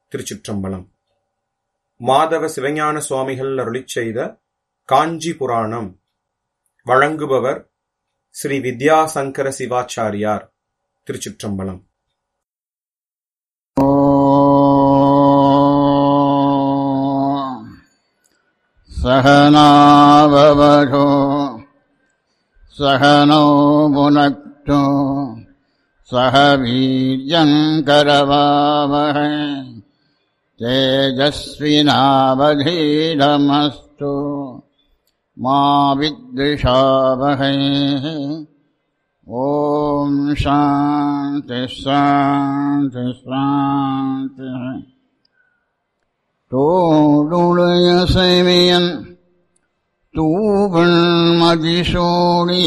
திருச்சிற்றம்பலம் மாதவ சிவஞான சுவாமிகள் அருளிச் செய்த காஞ்சி புராணம் வழங்குபவர் ஸ்ரீ வித்யாசங்கர சிவாச்சாரியார் திருச்சிற்றம்பலம் सहनाववधो सहनौ भुनक्तु सह वीर्यङ्करवावहै तेजस्विनावधीरमस्तु मा विद्विषावहै ॐ शान्ति शान्ति शान्तिः தோடுடைய சேமியன் தூவன் மதிசோடி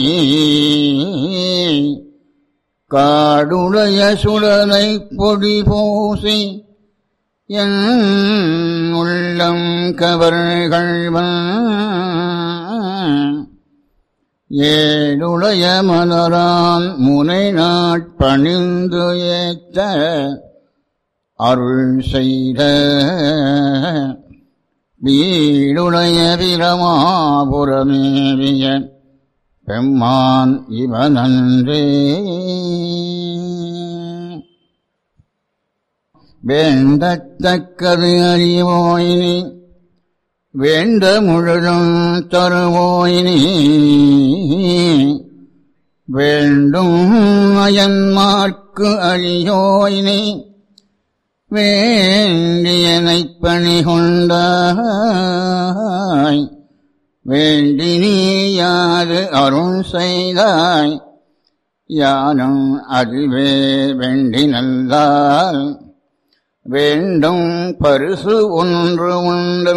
காடுடைய சுடனை பொடி பூசி என் உள்ளம் கவர்கள்வன் ஏடுடைய மலரான் முனை நாட்பணிந்து ஏத்த அருள் செய்த வீடுடைய பிரமாபுரமேவிய பெம்மான் இவனன்றே வேண்டத்தக்கது அறிவோயினி வேண்ட முழுதும் தருவோயினி வேண்டும் அயன்மார்க்கு அழியோயினி வேண்டியனைப் பணி கொண்டாய் வேண்டி நீ யாது அருள் செய்தாய் யானும் அதுவே வேண்டி நல்லால் வேண்டும் பரிசு ஒன்று உண்டு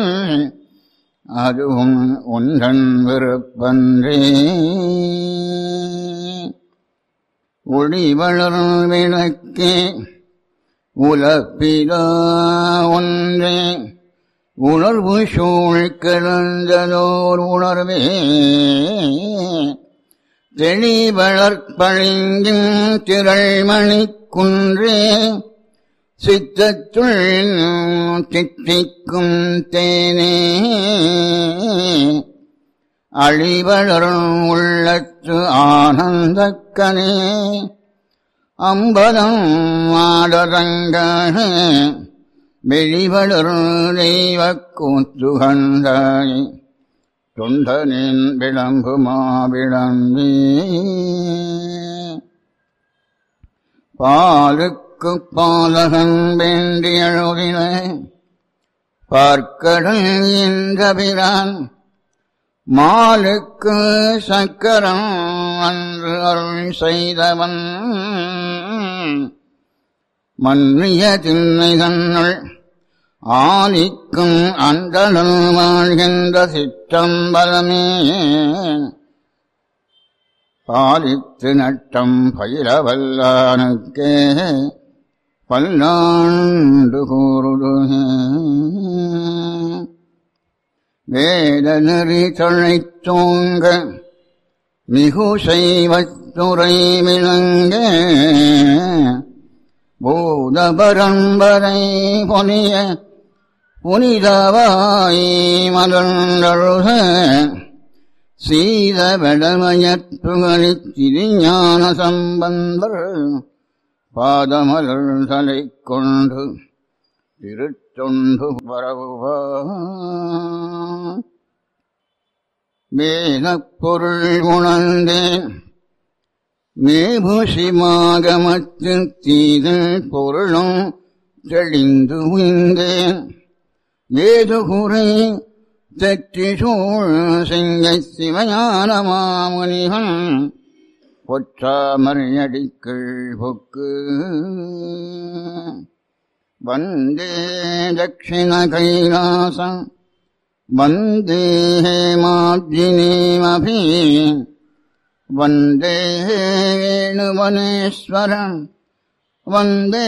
அதுவும் ஒன்றன் விருப்பன்றே ஒளி வளர் விளக்கே உலப்பிலா ஒன்றே உணர்வு சூழ் கிடந்ததோர் உணர்வே தெளிவளர்ப்பழிங்கின் திரள்மணி குன்றே சித்தத்துள் திட்டிக்கும் தேனே அழிவளரும் உள்ளத்து ஆனந்தக்கனே அம்பலம் மாடரங்காக வெளிவளர் தெய்வ கூத்துகந்தாய் தொண்டனின் விளம்பு மாவிளம்பி பாலுக்கு பாலகன் வேண்டி அழுதின பார்க்கடல் என்றபிரான் மாலுக்கு சக்கரம் அன்று அருள் செய்தவன் மன்னிய திண்ணை தன்னுள் ஆலிக்கும் அந்தணல் வாழ்கின்ற சிற்றம்பலமே பாலித்து நட்டம் பயிரவல்லானுக்கே பல்லாண்டு கூறுது வேத நெறி தழைத்தோங்க மிகு செய்வத்துறை விளங்க பூத பரம்பரை பொனிய புனிதவாய் மலர்ந்தழுக சீத வடமயத்துகளில் திருஞான சம்பந்தர் பாதமலர் தலை கொண்டு திருத்தொண்டு பரவுவா வேதப் பொருள் உணர்ந்தேன் மேபுசிமாகமத்து தீதல் பொருளும் தெளிந்து உய்ந்தேன் ஏது குறை தெற்றி சூழ் சிங்க சிவஞான மாமுனிகன் பொற்றாமறியடிக்கள் பொக்கு வந்தே தட்சிண கைலாசம் வந்தே மார்ஜினீமபி वन्दे वेणुवनेश्वरम् वन्दे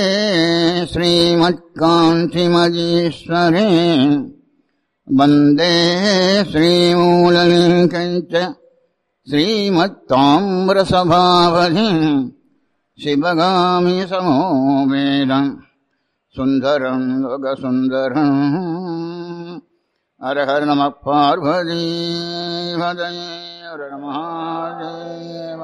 श्रीमत्कान्तिमजीश्वरे वन्दे श्रीमूललिङ्कम् च श्रीमत्ताम्रसभावधिम् शिवगामि समो वेदम् சுந்தரம் யோக சுந்தரம் ஹரஹர நம பார்வதி ஹதயே ஹர மகாதேவ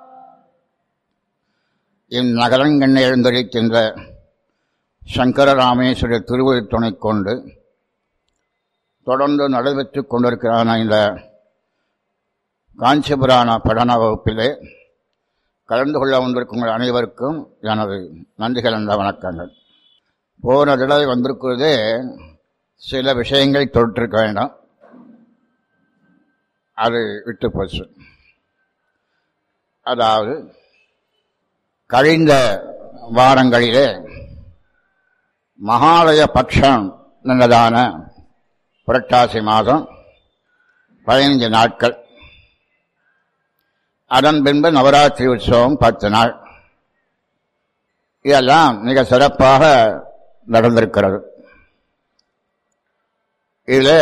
இந்நகரங்கண்ணை எழுந்தளிக்கின்ற சங்கர ராமேஸ்வரர் திருவுரு துணை கொண்டு தொடர்ந்து நடைபெற்றுக் கொண்டிருக்கிறான இந்த காஞ்சிபுராண படன வகுப்பிலே கலந்து கொள்ள வந்திருக்கும் உங்கள் அனைவருக்கும் எனது நன்றிகள் என்ற வணக்கங்கள் போன தடவை வந்திருக்கிறதே சில விஷயங்களை தொட்டிருக்க வேண்டாம் அது விட்டு போச்சு அதாவது கழிந்த வாரங்களிலே மகாலய பட்சம் என்பதான புரட்டாசி மாதம் பதினைஞ்சு நாட்கள் அதன் பின்பு நவராத்திரி உற்சவம் பத்து நாள் இதெல்லாம் மிக சிறப்பாக நடந்திருக்கிறது இதில்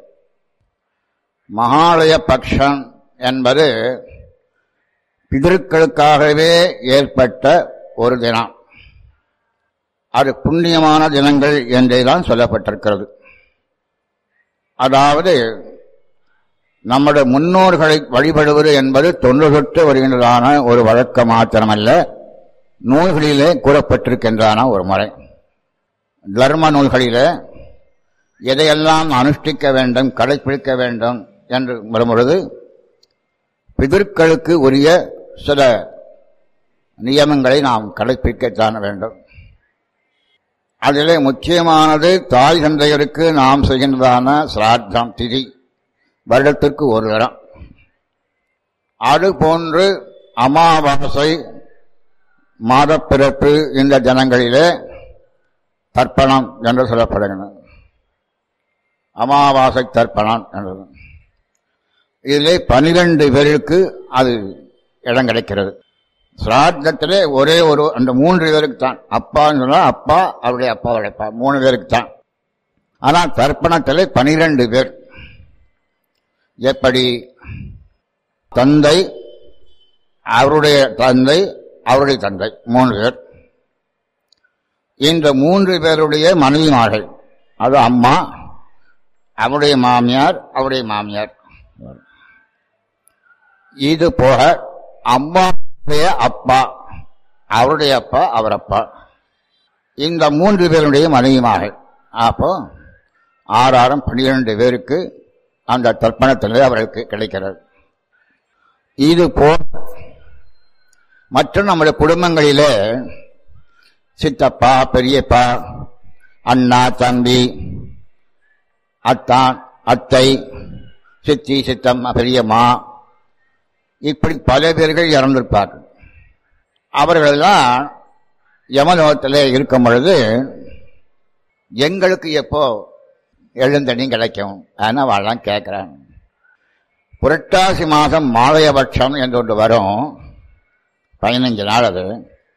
மகாலய பட்சம் என்பது பிதர்களுக்காகவே ஏற்பட்ட ஒரு தினம் அது புண்ணியமான தினங்கள் என்றேதான் சொல்லப்பட்டிருக்கிறது அதாவது நம்முடைய முன்னோர்களை வழிபடுவது என்பது தொன்று தொட்டு வருகின்றதான ஒரு வழக்கம் மாத்திரமல்ல நூல்களிலே கூறப்பட்டிருக்கின்றன ஒரு முறை தர்ம நூல்களிலே எதையெல்லாம் அனுஷ்டிக்க வேண்டும் கடைப்பிடிக்க வேண்டும் என்று வரும்பொழுது பிதர்களுக்கு உரிய சில நியமங்களை நாம் கடைப்பிடிக்கத்தான் வேண்டும் அதிலே முக்கியமானது தாய் தந்தையருக்கு நாம் செய்கின்றதான சிராத்தம் திதி வருடத்திற்கு ஒரு தரம் அது போன்று அமாவாசை மாதப்பிறப்பு இந்த தினங்களிலே தர்ப்பணம் என்று சொல்லப்படுகிறது அமாவாசை தர்ப்பணம் என்றது இதிலே பனிரெண்டு பேருக்கு அது இடம் கிடைக்கிறது சிராத்தத்திலே ஒரே ஒரு அந்த மூன்று பேருக்கு தான் அப்பான்னு சொன்னா அப்பா அவருடைய அப்பாவுடைய அப்பா மூணு பேருக்கு தான் ஆனால் தர்ப்பணத்திலே பனிரெண்டு பேர் எப்படி தந்தை அவருடைய தந்தை அவருடைய தந்தை மூணு பேர் இந்த மூன்று பேருடைய மனைவிமார்கள் அது அம்மா அவருடைய மாமியார் அவருடைய மாமியார் இது போக அம்மாவுடைய அப்பா அவருடைய அப்பா அவர் அப்பா இந்த மூன்று பேருடைய மனைவிமார்கள் அப்போ ஆறாயிரம் பன்னிரண்டு பேருக்கு அந்த தர்ப்பணத்திலே அவர்களுக்கு கிடைக்கிறது இது போ மற்றும் நம்முடைய குடும்பங்களிலே சித்தப்பா பெரியப்பா அண்ணா தம்பி அத்தான் அத்தை சித்தி சித்தம்மா பெரியம்மா இப்படி பல பேர்கள் இறந்திருப்பார்கள் அவர்களெல்லாம் யமலோகத்தில் இருக்கும் பொழுது எங்களுக்கு எப்போ எழுந்தனி கிடைக்கும் ஆனால் அவெல்லாம் கேட்குறாங்க புரட்டாசி மாதம் மாலயபட்சம் என்று ஒன்று வரும் பதினஞ்சு நாள் அது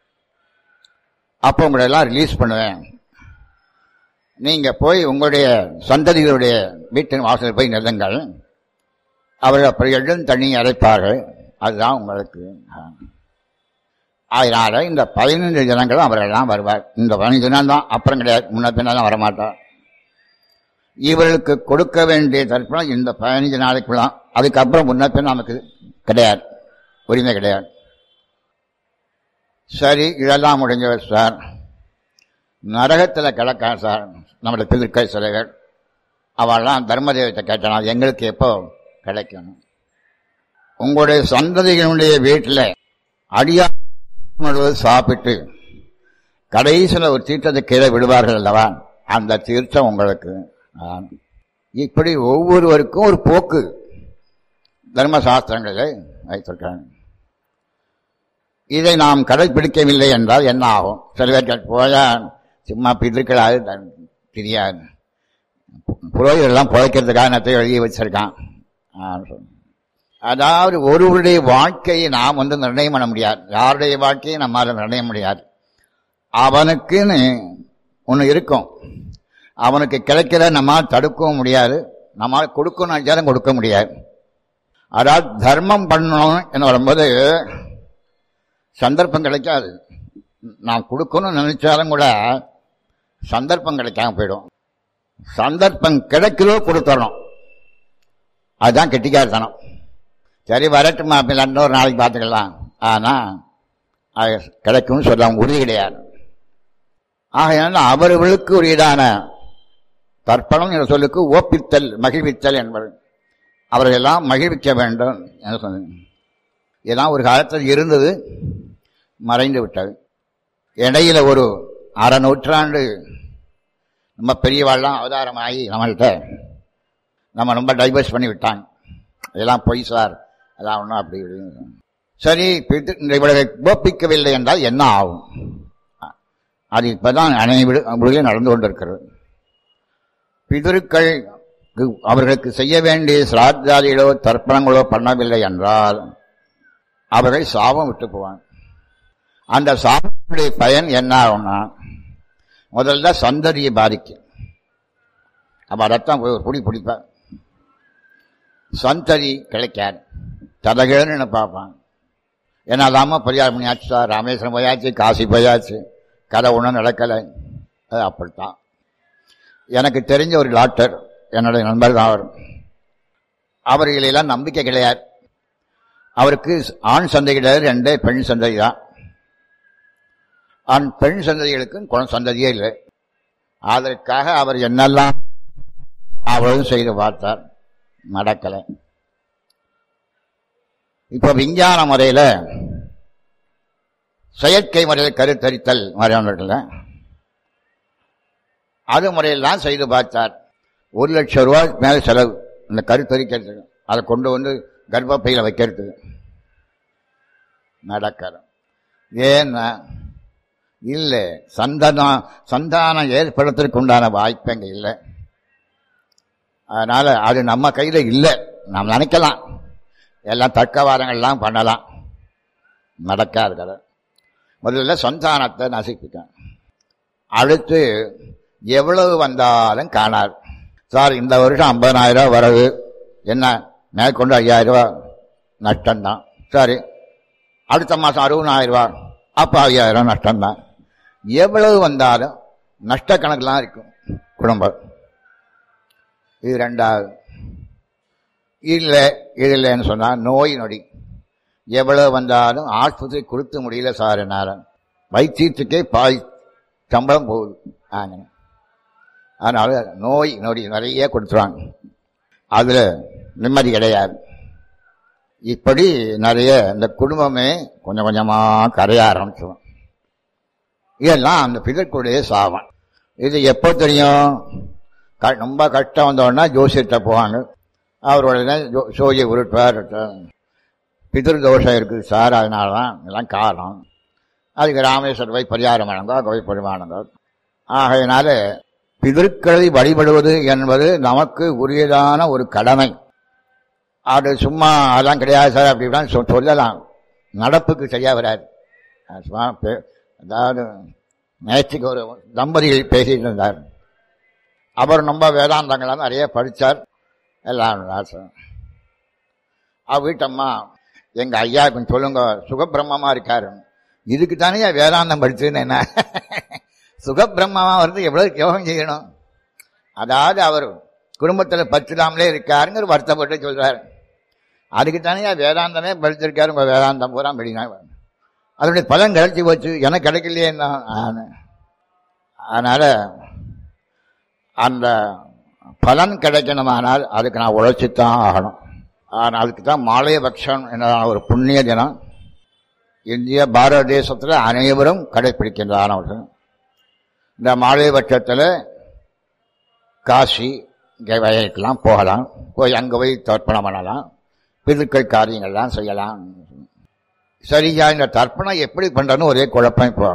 அப்போ உங்களெல்லாம் ரிலீஸ் பண்ணுவேன் நீங்கள் போய் உங்களுடைய சந்ததிகளுடைய வீட்டின் வாசல் போய் நிறுங்கள் அவர்கள் அப்படி எழும் தண்ணி அரைப்பார்கள் அதுதான் உங்களுக்கு அதனால இந்த பதினைந்து தினங்களும் அவரெல்லாம் வருவார் இந்த பதினைஞ்சு தினம் தான் அப்புறம் கிடையாது முன்ன பின்ன தான் வரமாட்டார் இவர்களுக்கு கொடுக்க வேண்டிய தர்ப்பணம் இந்த பதினைஞ்சு நாளைக்குலாம் அதுக்கப்புறம் முன்ன பின்ன நமக்கு கிடையாது உரிமை கிடையாது சரி இதெல்லாம் முடிஞ்சவர் சார் நரகத்தில் கிடக்கா சார் நம்மளோட பிதிர்க்கை சிலைகள் அவெல்லாம் தர்மதேவத்தை கேட்டானா எங்களுக்கு எப்போ கிடைக்கும் உங்களுடைய சந்ததிகளுடைய வீட்டில் அடியா சாப்பிட்டு கடைசியில் ஒரு தீர்த்தத்தை கீழே விடுவார்கள் அல்லவா அந்த தீர்த்தம் உங்களுக்கு இப்படி ஒவ்வொருவருக்கும் ஒரு போக்கு தர்மசாஸ்திரங்களில் வைத்திருக்காங்க இதை நாம் கடைபிடிக்கவில்லை என்றால் என்ன ஆகும் சில பேர் போயா சும்மா பிதுக்களாது தெரியாது புரோகிதெல்லாம் புழைக்கிறதுக்காக நத்தை எழுதி வச்சிருக்கான் அதாவது ஒருவருடைய வாழ்க்கையை நாம் வந்து நிர்ணயம் பண்ண முடியாது யாருடைய வாழ்க்கையை நம்மால் நிர்ணயம் முடியாது அவனுக்குன்னு ஒன்று இருக்கும் அவனுக்கு கிடைக்கிற நம்மால் தடுக்கவும் முடியாது நம்மால் கொடுக்கணும் நினைச்சாலும் கொடுக்க முடியாது அதாவது தர்மம் பண்ணணும் என்று வரும்போது சந்தர்ப்பம் கிடைக்காது நான் கொடுக்கணும்னு நினைச்சாலும் கூட சந்தர்ப்பம் கிடைக்காம போயிடும் சந்தர்ப்பம் கிடைக்கிறதோ கொடுத்துடணும் அதுதான் கெட்டிக்காரத்தனம் சரி வரட்டுமா அப்படி இன்னொரு நாளைக்கு பார்த்துக்கலாம் ஆனால் அது கிடைக்கும்னு சொல்ல உறுதி கிடையாது ஆகையால் அவர்களுக்கு உரியதான தர்ப்பணம் என்ற சொல்லுக்கு ஓப்பித்தல் மகிழ்வித்தல் என்பது அவர்களெல்லாம் மகிழ்விக்க வேண்டும் என்று சொன்னேன் இதெல்லாம் ஒரு காலத்தில் இருந்தது மறைந்து விட்டது இடையில ஒரு அரை நூற்றாண்டு நம்ம பெரியவாள்லாம் அவதாரமாகி நம்மள்கிட்ட நம்ம ரொம்ப டைவர்ஸ் பண்ணி விட்டாங்க இதெல்லாம் பொய் சார் அதெல்லாம் ஒன்றும் அப்படி இப்படின்னு. சரி பித்து- இந்த இவர்களை கோப்பிக்கவில்லை என்றால் என்ன ஆகும் அது இப்பதான் அனைவரும் நடந்து கொண்டிருக்கிறது பிதருக்கள் அவர்களுக்கு செய்ய வேண்டிய சிராத்தாதிகளோ தர்ப்பணங்களோ பண்ணவில்லை என்றால் அவர்கள் சாபம் விட்டு போவாங்க அந்த சாபத்துடைய பயன் என்ன ஆகும்னா முதல்ல சந்ததியை பாதிக்கும் அப்ப ரத்தம் போய் ஒரு புடி பிடிப்பான் சந்ததி கிடைக்காது ததகன்னு பார்ப்பான் ஏன்னா அதாம பரிகாரம் பண்ணியாச்சு சார் ராமேஸ்வரம் போயாச்சு காசி போயாச்சு கதை ஒன்றும் நடக்கலை அது அப்படித்தான் எனக்கு தெரிஞ்ச ஒரு டாக்டர் என்னுடைய நண்பர் தான் அவர் அவர்களெல்லாம் நம்பிக்கை கிடையாது அவருக்கு ஆண் சந்தை கிடையாது ரெண்டே பெண் சந்ததி தான் ஆண் பெண் சந்ததிகளுக்கும் குழந்தை சந்ததியே இல்லை அதற்காக அவர் என்னெல்லாம் அவரும் செய்து பார்த்தார் நடக்கலை இப்ப விஞ்ஞான முறையில செயற்கை முறையில் கருத்தரித்தல் மாதிரியானவர்கள அது முறையெல்லாம் செய்து பார்த்தார் ஒரு லட்சம் ரூபாய் மேல செலவு இந்த கருத்தரிக்கிறதுக்கு அதை கொண்டு வந்து கர்ப்பப்பையில வைக்கிறதுக்கு நடக்கிற ஏன்னா இல்லை சந்தானம் சந்தானம் ஏற்படுத்துறதுக்கு உண்டான வாய்ப்பு அங்கே இல்லை அதனால அது நம்ம கையில இல்லை நாம் நினைக்கலாம் எல்லாம் தர்க்கவாதங்கள்லாம் பண்ணலாம் நடக்காது கதை முதல்ல சந்தானத்தை நசிப்பிக்கும் அடுத்து எவ்வளவு வந்தாலும் காணாது சார் இந்த வருஷம் ஐம்பதாயிரம் ரூபாய் வரவு என்ன மேற்கொண்டு ஐயாயிரம் ரூபாய் நஷ்டம்தான் சரி அடுத்த மாதம் அறுபதாயிரம் ரூபாய் அப்போ ஐயாயிரம் நஷ்டம்தான் எவ்வளவு வந்தாலும் நஷ்ட கணக்கெல்லாம் இருக்கும் குடும்பம் இது ரெண்டாவது இல்லை இது இல்லைன்னு சொன்னால் நோய் நொடி எவ்வளவு வந்தாலும் ஆஸ்பத்திரி கொடுத்து முடியல சார் என்னால் வைத்தியத்துக்கே பாய் சம்பளம் போகுது ஆங்க அதனால நோய் நொடி நிறைய கொடுத்துருவாங்க அதில் நிம்மதி கிடையாது இப்படி நிறைய இந்த குடும்பமே கொஞ்சம் கொஞ்சமாக கரைய ஆரம்பிச்சிடும் இதெல்லாம் அந்த பிதற்குடைய சாபம் இது எப்போ தெரியும் க- ரொம்ப கஷ்டம் வந்தோடனே ஜோசியர்கிட்ட போவாங்க அவரோட சோழியை உருட்டுவார் பிதிரு தோஷம் இருக்குது சார் அதனால தான் இதெல்லாம் காரணம் அதுக்கு ராமேஸ்வரர் போய் பரிகாரம் வழங்கோ கோவை பரிமாணங்கோ ஆகையினால பிதற்களை வழிபடுவது என்பது நமக்கு உரியதான ஒரு கடமை அது சும்மா அதெல்லாம் கிடையாது சார் அப்படி இப்படின்னு சொ- சொல்லலாம் நடப்புக்கு சரியா வராது அது சும்மா பே- அதாவது நேற்றுக்கு ஒரு தம்பதிகள் பேசிட்டு இருந்தார் அவர் ரொம்ப வேதாந்தங்கள்லாம் நிறைய படித்தார் எல்லாம் ராசம் அவ வீட்டம்மா எங்க ஐயா கொஞ்சம் சொல்லுங்க சுகபிரம்மமா இருக்காரு இதுக்கு தானே வேதாந்தம் படிச்சுன்னு என்ன சுகபிரம்மமா வருது எவ்வளவு யோகம் செய்யணும் அதாவது அவர் குடும்பத்துல பற்றிடாமலே இருக்காருங்கிற வருத்தப்பட்டு சொல்றாரு அதுக்கு தானே வேதாந்தமே படிச்சிருக்காரு உங்க வேதாந்தம் பூரா படினா அதனுடைய பலன் கிடைச்சி போச்சு எனக்கு கிடைக்கலையே என்ன ஆன. அதனால அந்த பலன் கிடைக்கணுமானால் அதுக்கு நான் உழைச்சித்தான் ஆகணும் ஆனால் அதுக்கு தான் மாலயபக்ஷம் என்ற ஒரு புண்ணிய தினம் இந்திய பாரத தேசத்தில் அனைவரும் கடைபிடிக்கின்றானவர்கள் இந்த மாலயபட்சத்தில் காசி இங்கே வயலுக்கெல்லாம் போகலாம் போய் அங்கே போய் தர்ப்பணம் பண்ணலாம் பிதுக்கள் காரியங்கள்லாம் செய்யலாம் சரியா இந்த தர்ப்பணம் எப்படி பண்றதுன்னு ஒரே குழப்பம் இப்போ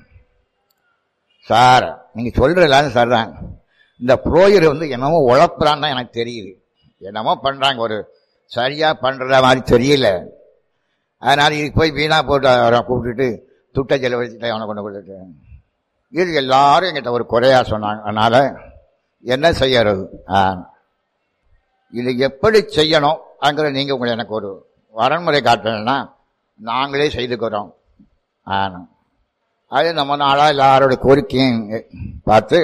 சார் நீங்க சொல்றதுலாம் சார் தான் இந்த புரோயர் வந்து என்னமோ உழப்புறான்னு எனக்கு தெரியுது என்னமோ பண்றாங்க ஒரு சரியா பண்ற மாதிரி தெரியல அதனால இதுக்கு போய் வீணா போட்டு அவரை கூப்பிட்டுட்டு துட்ட செலவழிச்சுட்டு அவனை கொண்டு கொடுத்துட்டு இது எல்லாரும் எங்கிட்ட ஒரு குறையா சொன்னாங்க அதனால என்ன செய்யறது ஆ. இது எப்படி செய்யணும் அங்கிற நீங்க உங்களை எனக்கு ஒரு வரன்முறை காட்டணும்னா நாங்களே செய்துக்கிறோம் ஆனா அது நம்ம நாளா எல்லாரோட கோரிக்கையும் பார்த்து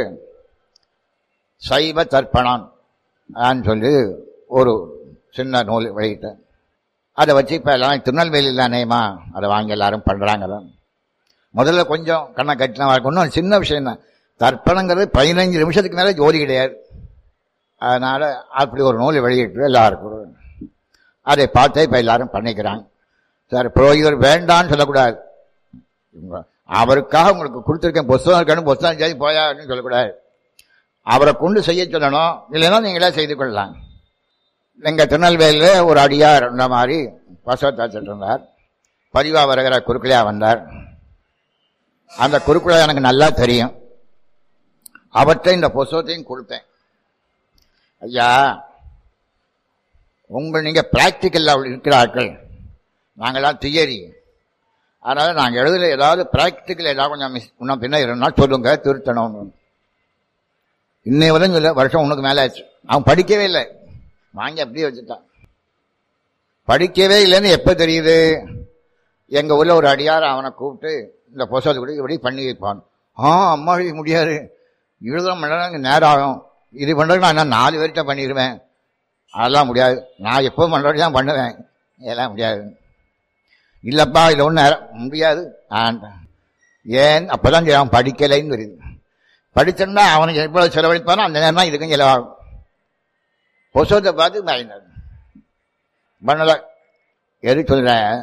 சைவ தர்ப்பணம் ஆன்னு சொல்லி ஒரு சின்ன நூல் வெளியிட்டேன் அதை வச்சு இப்போ எல்லாம் திருநெல்வேலியில் அநேகமா அதை வாங்கி எல்லாரும் பண்ணுறாங்க முதல்ல கொஞ்சம் கண்ணை கட்டினா ஒன்றும் சின்ன விஷயம் தான் தர்ப்பணங்கிறது பதினஞ்சு நிமிஷத்துக்கு மேலே ஜோதி கிடையாது அதனால் அப்படி ஒரு நூல் வெளியிட்டு எல்லாருக்கும் அதை பார்த்தே இப்போ எல்லாரும் பண்ணிக்கிறாங்க சார் புரோகிதர் வேண்டான்னு சொல்லக்கூடாது இவங்க- அவருக்காக உங்களுக்கு கொடுத்துருக்கேன் புஸ்தகம் இருக்கணும் புஸ்தகம் செய்து போயான்னு சொல்லக்கூடாது அவரை கொண்டு செய்ய சொல்லணும் இல்லைன்னா நீங்களே செய்து கொள்ளலாம் எங்கள் திருநெல்வேலியில் ஒரு அடியார் இந்த மாதிரி பசவத்தாச்சிட்டு இருந்தார் பதிவா வருகிற குறுக்களையா வந்தார் அந்த குறுக்குழா எனக்கு நல்லா தெரியும் அவற்றை இந்த புஸ்தகத்தையும் கொடுத்தேன் ஐயா உங்கள் நீங்க பிராக்டிக்கல்ல இருக்கிறார்கள் நாங்கெல்லாம் தியரி அதனால நாங்க எழுதுல ஏதாவது பிராக்டிக்கல் ஏதாவது கொஞ்சம் மிஸ் இன்னும் பின்ன இருந்தால் சொல்லுங்க திருத்தணும் இன்னைய வரைக்கும் இல்லை வருஷம் உனக்கு மேலே ஆச்சு அவன் படிக்கவே இல்லை வாங்கி அப்படியே வச்சுட்டான் படிக்கவே இல்லைன்னு எப்போ தெரியுது எங்க ஊர்ல ஒரு அடியார் அவனை கூப்பிட்டு இந்த புஸ்தகத்தை கூட இப்படி பண்ணி வைப்பான் ஆ அம்மா இது முடியாது எழுத மணி நேரம் ஆகும் இது பண்றதுக்கு நான் இன்னும் நாலு பேர்கிட்ட பண்ணிடுவேன் அதெல்லாம் முடியாது நான் எப்போ பண்ணுறது தான் பண்ணுவேன் இதெல்லாம் முடியாது இல்லப்பா இதில் ஒன்றும் முடியாது ஆன்ட்டான் ஏன் அப்பதான் சரி, அவன் படிக்கலைன்னு வருது படிச்சிருந்தா அவனுக்கு எவ்வளவு செலவழிப்பானோ அந்த நேரம் தான் இதுக்கும் செலவாகும் புஸ்தகத்தை பார்த்து பயந்தார் பண்ணல எது சொல்றேன்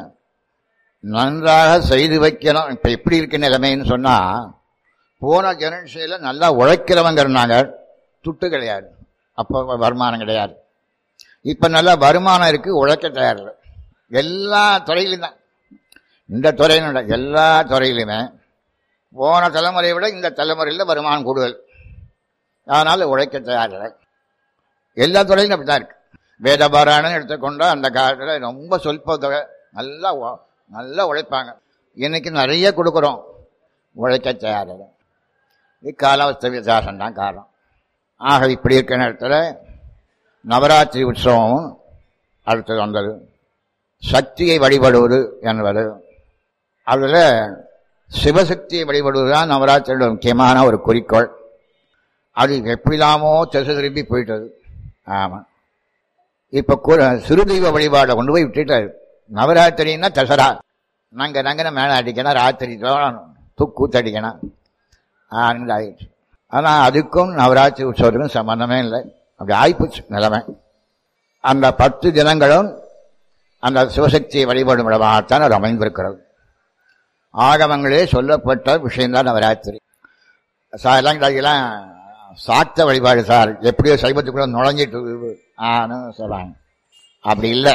நன்றாக செய்து வைக்கணும் இப்ப எப்படி இருக்கு நிலைமைன்னு சொன்னா போன ஜெனரேஷன்ல நல்லா உழைக்கிறவங்க இருந்தாங்க துட்டு கிடையாது அப்போ வருமானம் கிடையாது இப்ப நல்லா வருமானம் இருக்கு உழைக்க தயார் இல்லை. எல்லா துறையிலும் தான் இந்த துறையிலும் இல்லை, எல்லா துறையிலுமே போன தலைமுறையை விட இந்த தலைமுறையில் வருமானம் கூடுதல் அதனால உழைக்க தயார் இல்லை. எல்லா துறையிலும் அப்படிதான் இருக்கு வேதபாராயணம் எடுத்துக்கொண்டா அந்த காலத்தில் ரொம்ப சொல்ப தொகை நல்லா உ- நல்லா உழைப்பாங்க இன்னைக்கு நிறைய கொடுக்குறோம் உழைக்க தயார் இல்லை. இது காலாவஸ்த வித்தியாசம் தான் காரணம் ஆக இப்படி இருக்கிற நேரத்தில் நவராத்திரி உற்சவம் அடுத்தது வந்தது சக்தியை வழிபடுவது என்பது அதில் சிவசக்தியை வழிபடுவது தான் நவராத்திரியோட முக்கியமான ஒரு குறிக்கோள் அது எப்படிலாமோ திசை திரும்பி போயிட்டது ஆமாம் இப்போ சிறு தெய்வ வழிபாடை கொண்டு போய் விட்டுட்டாரு நவராத்திரின்னா தசரா நாங்கள் நாங்கள் மேலே அடிக்கணும் ராத்திரி தூக்கூத்தடிக்கணும் ஆனது ஆயிடுச்சு ஆனால் அதுக்கும் நவராத்திரி உற்சவத்துக்கும் சம்பந்தமே இல்லை அப்படி ஆயிப்போச்சு நிலைமை அந்த பத்து தினங்களும் அந்த சிவசக்தியை வழிபடும் இடமாகத்தான் அது அமைந்திருக்கிறது ஆகமங்களே சொல்லப்பட்ட விஷயம்தான் நவராத்திரி சார் எல்லாம் இதெல்லாம் சாக்த வழிபாடு சார் எப்படியோ சைவத்துக்குள்ள நுழைஞ்சிட்டு ஆன்னு சொல்றாங்க அப்படி இல்லை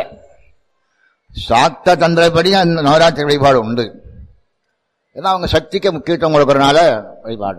சாக்த தந்திரப்படி அந்த நவராத்திரி வழிபாடு உண்டு ஏன்னா அவங்க சக்திக்கு முக்கியத்துவம் கொடுக்கறனால வழிபாடு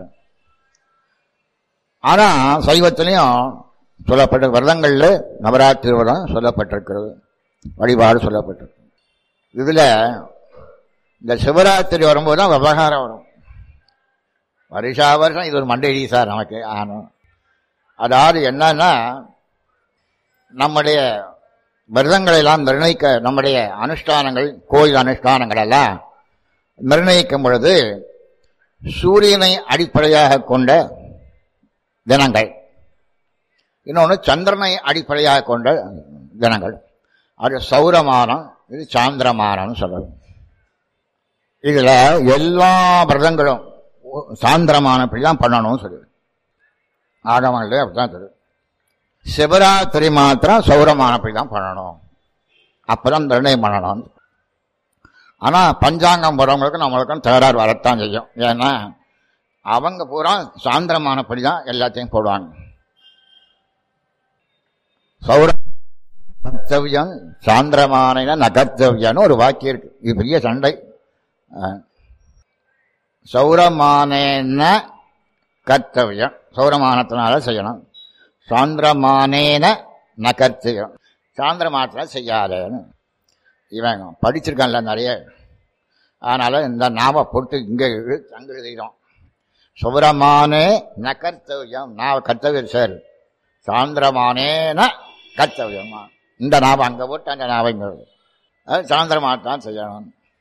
ஆனா சைவத்திலையும் சொல்லப்பட்ட விரதங்கள்ல நவராத்திரி விரதம் சொல்லப்பட்டிருக்கிறது வழிபாடு சொல்லப்பட்டிருக்கு இதுல இந்த சிவராத்திரி வரும்போது தான் விவகாரம் வரும் வருஷா வருஷம் இது ஒரு மண்டடி சார் நமக்கு ஆனும் அதாவது என்னன்னா நம்முடைய விரதங்களை எல்லாம் நிர்ணயிக்க நம்முடைய அனுஷ்டானங்கள் கோயில் அனுஷ்டானங்கள் எல்லாம் நிர்ணயிக்கும் பொழுது சூரியனை அடிப்படையாக கொண்ட தினங்கள் இன்னொன்று சந்திரனை அடிப்படையாக கொண்ட தினங்கள் அது சௌரமானம் இது சாந்திரமானம் சொல்றது இதுல எல்லா விரதங்களும் சாந்திரமானப்படி தான் பண்ணணும்னு சொல்லுது ஆகமங்களே அப்படிதான் சொல்லுது சிவராத்திரி மாத்திரம் சௌரமானப்படி தான் பண்ணணும் அப்பதான் நிர்ணயம் பண்ணணும் ஆனா பஞ்சாங்கம் போறவங்களுக்கு நம்மளுக்கும் தகராறு வரத்தான் செய்யும் ஏன்னா அவங்க பூரா சாந்திரமானப்படி தான் எல்லாத்தையும் போடுவாங்க சௌர கர்த்தவியம் சாந்திரமான நகர்த்தவியம்னு ஒரு வாக்கியம் இருக்கு இது பெரிய சண்டை அஹ். சௌரமானேன கர்த்தவியம் சௌரமானத்தினால செய்யணும் சாந்திரமானேன நகர்த்தியம் சாந்திரமானத்தினால செய்யாதேன்னு இவன் படிச்சிருக்கான்ல நிறைய அதனால இந்த நாம போட்டு இங்க எழு- அங்க எழுதிடும் சுவரமானே ந கர்த்தவியம் நான் கர்த்தவியம் சார் சாந்திரமானேன கர்த்தவியமா இந்த ஞாபகம் அங்க போட்டு அந்த ஞாபகம் இங்க வருது. அது சாந்திரமாக தான் செய்யணும்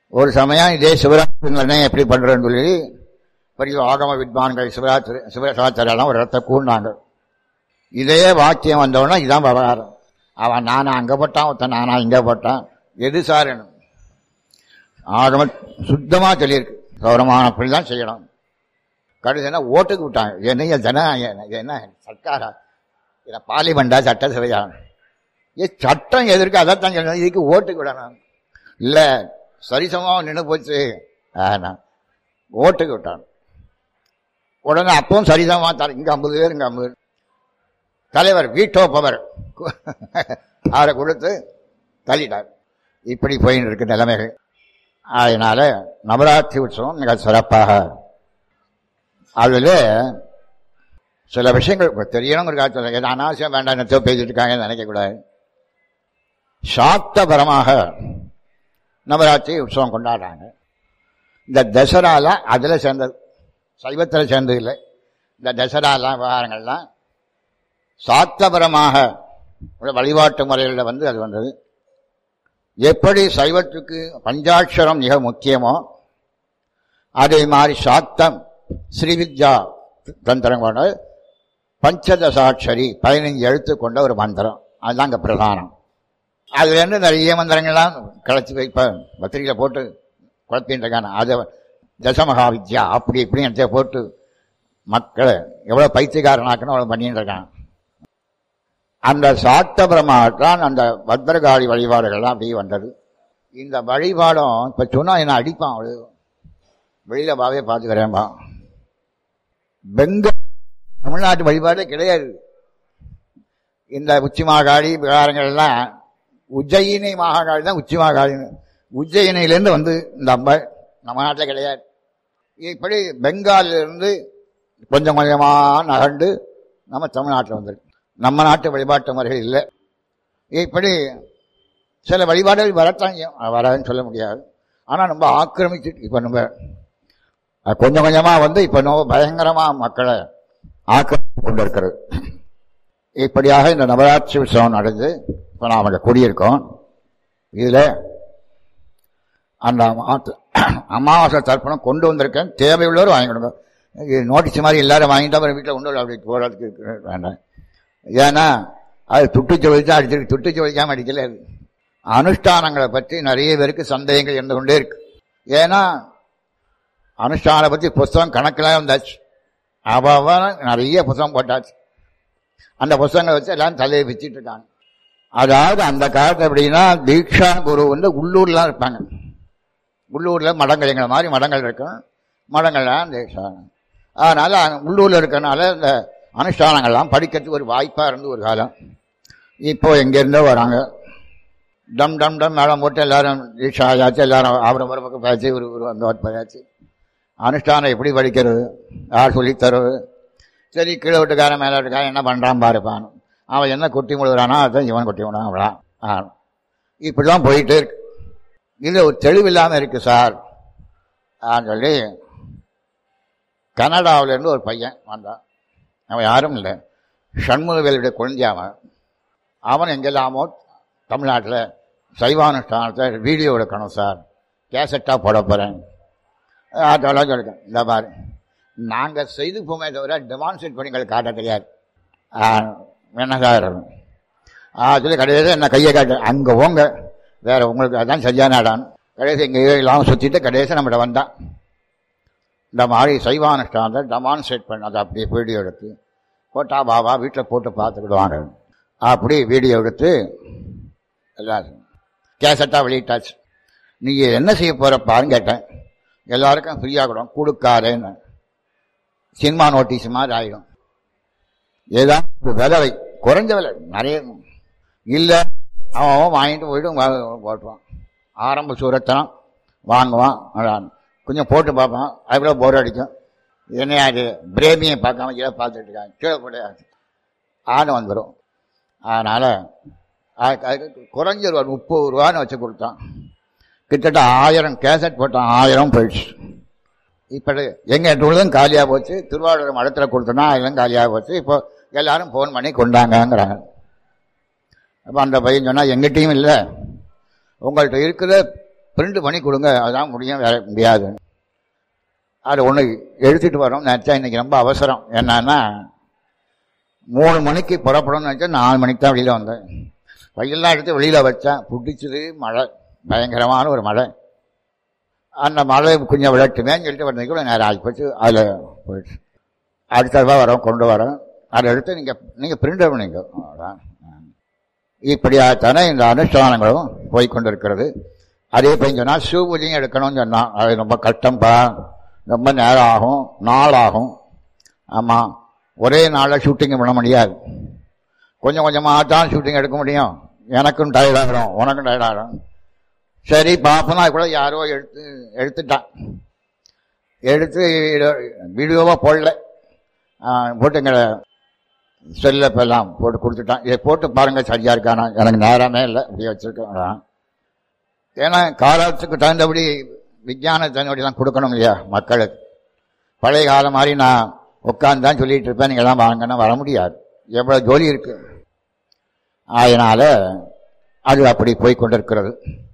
ஒரு சமயம் இதே சிவராத்திரி எப்படி பண்றேன்னு சொல்லி பெரிய ஆகம வித்வான்கள் சிவராத்திரி சிவராச்சாரியெல்லாம் ஒரு இடத்த கூடினாங்க இதே வாக்கியம் வந்தவொடனே இதான் விவகாரம் அவன் நானா அங்க போட்டான் ஒருத்தன் நானா இங்க போட்டான் எது சார் ஆகம சுத்தமா சொல்லியிருக்கு கௌரவமான அப்படி தான் செய்யணும் கடைசினா ஓட்டுக்கு விட்டாங்க என்ன ஜன என்ன சர்க்காரா என்ன பார்லிமெண்டா சட்டசபையா ஏ சட்டம் எதிர்க்கு அதைத்தான் சொல்லணும் இதுக்கு ஓட்டுக்கு விடணும் இல்ல சரிசமா நின்று போச்சு ஆனா ஓட்டுக்கு விட்டான் உடனே அப்பவும் சரிசமா தர இங்க ஐம்பது பேர் இங்க ஐம்பது தலைவர் வீட்டோ பவர் அவரை கொடுத்து தள்ளிட்டார் இப்படி போயின்னு இருக்கு நிலைமைகள் அதனால நவராத்திரி உற்சவம் மிக சிறப்பாக அதில் சில விஷயங்கள் தெரியணுங்கிற சொல்ல ஏதோ அனாவசியம் வேண்டாம் என்னத்தோ பேசிட்டு இருக்காங்கன்னு நினைக்கக்கூடாது சாக்தபரமாக நவராத்திரி உற்சவம் கொண்டாடுறாங்க இந்த தசரால அதில் சேர்ந்தது சைவத்தில் சேர்ந்தது இல்லை இந்த தசராலாம் விவகாரங்கள்லாம் சாக்தபரமாக வழிபாட்டு முறைகளில் வந்து அது வந்தது எப்படி சைவத்துக்கு பஞ்சாட்சரம் மிக முக்கியமோ அதே மாதிரி சாக்தம் ஸ்ரீவித்யா தந்திரம் கொண்ட பஞ்சதசாட்சரி பதினைஞ்சு எழுத்து கொண்ட ஒரு மந்திரம் அதுதான் அங்கே பிரதானம் அதுல இருந்து நிறைய மந்திரங்கள்லாம் கிளச்சி வைப்ப பத்திரிகையில் போட்டு குழப்பின்னு இருக்காங்க அதை தசமகா வித்யா அப்படி இப்படி எடுத்து போட்டு மக்களை எவ்வளோ பைத்தியக்காரனாக்கணும் அவ்வளோ பண்ணிட்டு இருக்காங்க அந்த சாத்த பிரமாத்தான் அந்த பத்ரகாளி வழிபாடுகள்லாம் அப்படியே வந்தது இந்த வழிபாடும் இப்போ சொன்னால் என்ன அடிப்பான் அவளு வெளியில் பாவே பார்த்துக்கிறேன்பா பெங்க தமிழ்நாட்டு வழிபாடே கிடையாது இந்த உச்சி மாகாளி விவகாரங்கள்லாம் உஜ்ஜயினி மகாகாளி தான் உச்சி மாகாளி உஜ்ஜயினிலேருந்து வந்து இந்த அம்பாள் நம்ம நாட்டில் கிடையாது இப்படி பெங்காலிலிருந்து கொஞ்சம் கொஞ்சமாக நகர்ந்து நம்ம தமிழ்நாட்டில் வந்துருக்கு நம்ம நாட்டு வழிபாட்டு முறைகள் இல்லை இப்படி சில வழிபாடுகள் வரத்தான் வராதுன்னு சொல்ல முடியாது ஆனால் நம்ம ஆக்கிரமிச்சு இப்போ நம்ம கொஞ்சம் கொஞ்சமாக வந்து இப்போ நம்ம பயங்கரமாக மக்களை ஆக்கிரமித்து கொண்டு இருக்கிறது இப்படியாக இந்த நவராட்சி உற்சவம் நடந்து இப்போ நாம் அங்கே குடியிருக்கோம் இதில் அந்த அமாவாசை தர்ப்பணம் கொண்டு வந்திருக்கேன் தேவையுள்ளவர் வாங்கி கொடுங்க நோட்டீஸ் மாதிரி எல்லாரும் வாங்கிட்டு அப்புறம் வீட்டில் கொண்டு அப்படி போகிறதுக்கு வேண்டாம் ஏன்னா அது துட்டுச்சு வலிச்சா அடிச்சிருக்கு துட்டுச்சு வலிக்காம அடிக்கல அது அனுஷ்டானங்களை பற்றி நிறைய பேருக்கு சந்தேகங்கள் இருந்து கொண்டே இருக்கு ஏன்னா அனுஷ்டானை பற்றி புஸ்தகம் கணக்கில் வந்தாச்சு அவ நிறைய புஸ்தகம் போட்டாச்சு அந்த புஸ்தகங்களை வச்சு எல்லாம் தலையை வச்சுட்டு இருக்காங்க அதாவது அந்த காலத்து எப்படின்னா தீக்ஷா குரு வந்து உள்ளூர்லாம் இருப்பாங்க உள்ளூர்ல மடங்கள் எங்களை மாதிரி மடங்கள் இருக்கும் மடங்கள்லாம் தீக்ஷா அதனால உள்ளூர்ல இருக்கனால இந்த அனுஷ்டானங்கள்லாம் படிக்கிறதுக்கு ஒரு வாய்ப்பாக இருந்து ஒரு காலம் இப்போ எங்கேருந்தோ வராங்க டம் டம் டம் மேடம் போட்டு எல்லாரும் தீட்சா ஆயாச்சு எல்லாரும் அவரை ஒரு பக்கம் பேச்சு ஒரு ஒரு அந்த போயாச்சு அனுஷ்டானம் எப்படி படிக்கிறது யார் சொல்லி தருவது சரி கீழே வீட்டுக்காரன் மேலே வீட்டுக்காரன் என்ன பண்ணுறான் பாருப்பான் அவன் என்ன கொட்டி முழுகிறானோ அதான் இவன் கொட்டி விடான் அவ்வளோதான் ஆ இப்படி தான் போயிட்டே இருக்கு இது ஒரு தெளிவு இல்லாமல் இருக்கு சார் ஆன்னு சொல்லி கனடாவிலேருந்து ஒரு பையன் வந்தான் அவன் யாரும் இல்லை சண்முகவேலுடைய குழந்தையாவன் அவன் எங்கெல்லாமோ தமிழ்நாட்டில் சைவானுஷ்டானத்தை வீடியோ எடுக்கணும் சார் கேசட்டாக போட போகிறேன் அதெல்லாம் சொல்லிட்டேன் இந்த பாரு நாங்கள் செய்து போமே தவிர டெமான்ஸ்ட்ரேட் பண்ணி எங்களுக்கு காட்ட தெரியாது என்ன சார் ஆ சொல்லி கடைசி என்ன கையை காட்டு அங்கே போங்க வேற உங்களுக்கு அதான் சரியான இடம் கடைசி இங்கே எல்லாம் சுற்றிட்டு கடைசி நம்மகிட்ட வந்தான் இந்த மாதிரி சைவானுஷ்டானத்தை டெமான்ஸ்ட்ரேட் பண்ண அதை அப்படியே வீடியோ எடுத்து போட்டா பாபா வீட்டில் போட்டு பார்த்துக்கிடுவாங்க அப்படி வீடியோ எடுத்து எல்லாரும் கேசட்டாக வெளியிட்டாச்சு நீங்கள் என்ன செய்ய போகிறப்பான்னு கேட்டேன் எல்லாருக்கும் ஃப்ரீயாக கூட கொடுக்காதேன்னு சினிமா நோட்டீஸ் மாதிரி ஆகிடும் ஏதாவது விலை குறைஞ்ச விலை நிறைய இல்லை அவன் வாங்கிட்டு போயிட்டு போட்டுவான் ஆரம்ப சூரத்தனம் வாங்குவான் கொஞ்சம் போட்டு பார்ப்பான் அதுக்குள்ள போர் அடிக்கும் என்ன அது பிரேமியை பார்க்காம கீழே பார்த்துட்டு இருக்காங்க கீழே போட ஆணை வந்துடும் அதனால் அதுக்கு குறைஞ்ச ரூபா முப்பது ரூபான்னு வச்சு கொடுத்தான் கிட்டத்தட்ட ஆயிரம் கேசட் போட்டான் ஆயிரம் போயிடுச்சு இப்போ எங்கள் டூலும் காலியாக போச்சு திருவாரூர் மடத்தில் கொடுத்தோன்னா அதெல்லாம் காலியாக போச்சு இப்போ எல்லாரும் ஃபோன் பண்ணி கொண்டாங்கங்கிறாங்க அப்போ அந்த பையன் சொன்னால் எங்கிட்டையும் இல்லை உங்கள்கிட்ட இருக்கிற பிரிண்ட் பண்ணி கொடுங்க அதான் முடியும் வேற முடியாது அது ஒன்று எடுத்துட்டு வரோம் நினச்சா இன்னைக்கு ரொம்ப அவசரம் என்னன்னா மூணு மணிக்கு புறப்படணும்னு நினச்சா நாலு மணிக்கு தான் வெளியில் வந்தேன் பையெல்லாம் எடுத்து வெளியில் வச்சேன் பிடிச்சது மழை பயங்கரமான ஒரு மழை அந்த மழை கொஞ்சம் விளட்டுமேன்னு சொல்லிட்டு வந்தது கூட நேரம் ஆகி போச்சு அதில் போயிடுச்சு அடுத்த தடவை வரோம் கொண்டு வரோம் அதை எடுத்து நீங்கள் நீங்கள் பிரிண்ட் பண்ணுங்க அவ்வளோதான் இப்படியாகத்தானே இந்த அனுஷ்டானங்களும் போய் கொண்டிருக்கிறது அதே போய் சொன்னால் சூபதியும் எடுக்கணும்னு சொன்னான் அது ரொம்ப கஷ்டம்பா ரொம்ப நேரம் ஆகும் நாள் ஆகும் ஆமாம் ஒரே நாளில் ஷூட்டிங் பண்ண முடியாது கொஞ்சம் கொஞ்சமாக தான் ஷூட்டிங் எடுக்க முடியும் எனக்கும் டயர்ட் ஆகிடும் உனக்கும் டயர்ட் ஆகிடும் சரி பார்ப்போம் கூட யாரோ எடுத்து எடுத்துட்டான் எடுத்து வீடியோவாக போடல போட்டுங்க செல்ல எல்லாம் போட்டு கொடுத்துட்டான் இதை போட்டு பாருங்க சரியா இருக்கானா எனக்கு நேரமே இல்லை அப்படியே வச்சிருக்கேன் ஏன்னா காலத்துக்கு தகுந்தபடி விஞ்ஞான தன்னுடையெல்லாம் கொடுக்கணும் இல்லையா மக்களுக்கு பழைய காலம் மாதிரி நான் உட்காந்து சொல்லிட்டு இருப்பேன் நீங்கள் எல்லாம் வாங்கன்னா வர முடியாது எவ்வளோ ஜோலி இருக்கு அதனால அது அப்படி போய் கொண்டிருக்கிறது